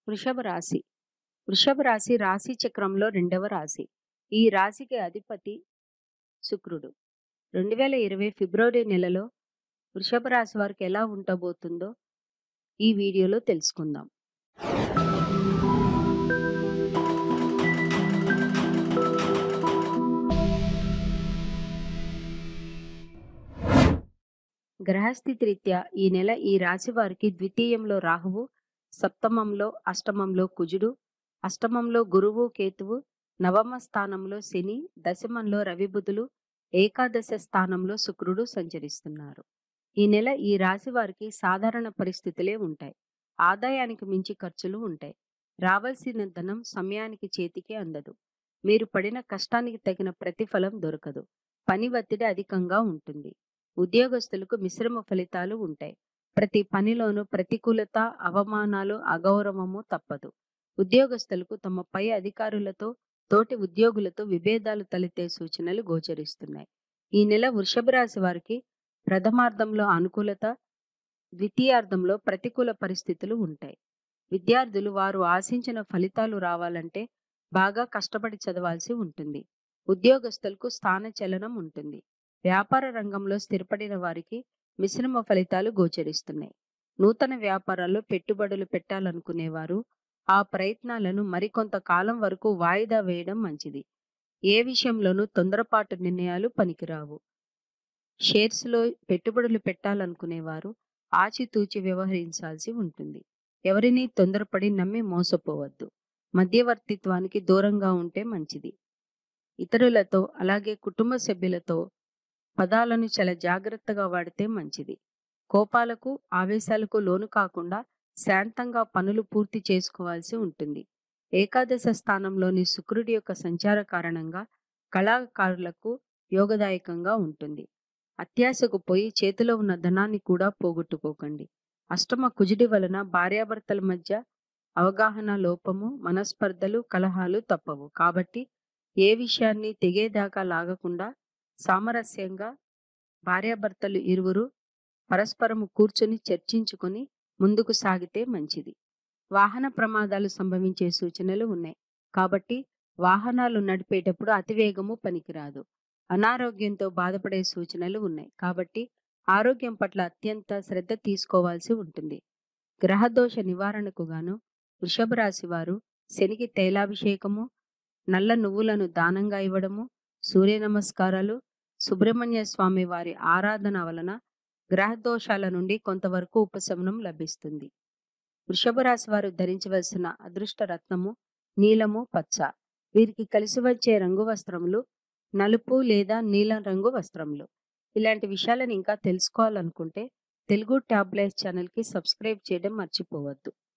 వృషభ రాశి వృషభ రాశి రాశి చక్రంలో రెండవ రాశి ఈ రాశికి అధిపతి శుక్రుడు రెండు వేల ఇరవై ఫిబ్రవరి నెలలో వృషభ రాశి వారికి ఎలా ఉండబోతుందో ఈ వీడియోలో తెలుసుకుందాం గ్రహస్థితి రీత్యా ఈ నెల ఈ రాశి వారికి ద్వితీయంలో రాహువు సప్తమంలో అష్టమంలో కుజుడు అష్టమంలో గురువు కేతువు నవమ స్థానంలో శని దశమంలో రవి బుధులు ఏకాదశ స్థానంలో శుక్రుడు సంచరిస్తున్నారు ఈ నెల ఈ రాశి వారికి సాధారణ పరిస్థితులే ఉంటాయి ఆదాయానికి మించి ఖర్చులు ఉంటాయి రావాల్సిన ధనం సమయానికి చేతికి అందదు మీరు పడిన కష్టానికి తగిన ప్రతిఫలం దొరకదు పని ఒత్తిడి అధికంగా ఉంటుంది ఉద్యోగస్తులకు మిశ్రమ ఫలితాలు ఉంటాయి ప్రతి పనిలోనూ ప్రతికూలత అవమానాలు అగౌరవము తప్పదు ఉద్యోగస్తులకు తమ పై అధికారులతో తోటి ఉద్యోగులతో విభేదాలు తలెత్తే సూచనలు గోచరిస్తున్నాయి ఈ నెల వృషభ రాశి వారికి ప్రథమార్థంలో అనుకూలత ద్వితీయార్థంలో ప్రతికూల పరిస్థితులు ఉంటాయి విద్యార్థులు వారు ఆశించిన ఫలితాలు రావాలంటే బాగా కష్టపడి చదవాల్సి ఉంటుంది ఉద్యోగస్తులకు స్థాన చలనం ఉంటుంది వ్యాపార రంగంలో స్థిరపడిన వారికి మిశ్రమ ఫలితాలు గోచరిస్తున్నాయి నూతన వ్యాపారాల్లో పెట్టుబడులు పెట్టాలనుకునేవారు ఆ ప్రయత్నాలను మరికొంత కాలం వరకు వాయిదా వేయడం మంచిది ఏ విషయంలోనూ తొందరపాటు నిర్ణయాలు పనికిరావు షేర్స్లో పెట్టుబడులు పెట్టాలనుకునేవారు ఆచితూచి వ్యవహరించాల్సి ఉంటుంది ఎవరినీ తొందరపడి నమ్మి మోసపోవద్దు మధ్యవర్తిత్వానికి దూరంగా ఉంటే మంచిది ఇతరులతో అలాగే కుటుంబ సభ్యులతో పదాలను చాలా జాగ్రత్తగా వాడితే మంచిది కోపాలకు ఆవేశాలకు లోను కాకుండా శాంతంగా పనులు పూర్తి చేసుకోవాల్సి ఉంటుంది ఏకాదశ స్థానంలోని శుక్రుడి యొక్క సంచార కారణంగా కళాకారులకు యోగదాయకంగా ఉంటుంది అత్యాశకు పోయి చేతిలో ఉన్న ధనాన్ని కూడా పోగొట్టుకోకండి అష్టమ కుజుడి వలన భార్యాభర్తల మధ్య అవగాహన లోపము మనస్పర్ధలు కలహాలు తప్పవు కాబట్టి ఏ విషయాన్ని తెగేదాకా లాగకుండా సామరస్యంగా భార్యాభర్తలు ఇరువురు పరస్పరము కూర్చొని చర్చించుకొని ముందుకు సాగితే మంచిది వాహన ప్రమాదాలు సంభవించే సూచనలు ఉన్నాయి కాబట్టి వాహనాలు నడిపేటప్పుడు అతివేగము పనికిరాదు అనారోగ్యంతో బాధపడే సూచనలు ఉన్నాయి కాబట్టి ఆరోగ్యం పట్ల అత్యంత శ్రద్ధ తీసుకోవాల్సి ఉంటుంది గ్రహదోష నివారణకు గాను వృషభ రాశి వారు శనికి తైలాభిషేకము నల్ల నువ్వులను దానంగా ఇవ్వడము సూర్య నమస్కారాలు సుబ్రహ్మణ్య స్వామి వారి ఆరాధన వలన గ్రహ దోషాల నుండి కొంతవరకు ఉపశమనం లభిస్తుంది వృషభ రాశి వారు ధరించవలసిన అదృష్ట రత్నము నీలము పచ్చ వీరికి కలిసి వచ్చే రంగు వస్త్రములు నలుపు లేదా నీలం రంగు వస్త్రములు ఇలాంటి విషయాలను ఇంకా తెలుసుకోవాలనుకుంటే తెలుగు ట్యాబ్లెట్ ఛానల్కి సబ్స్క్రైబ్ చేయడం మర్చిపోవద్దు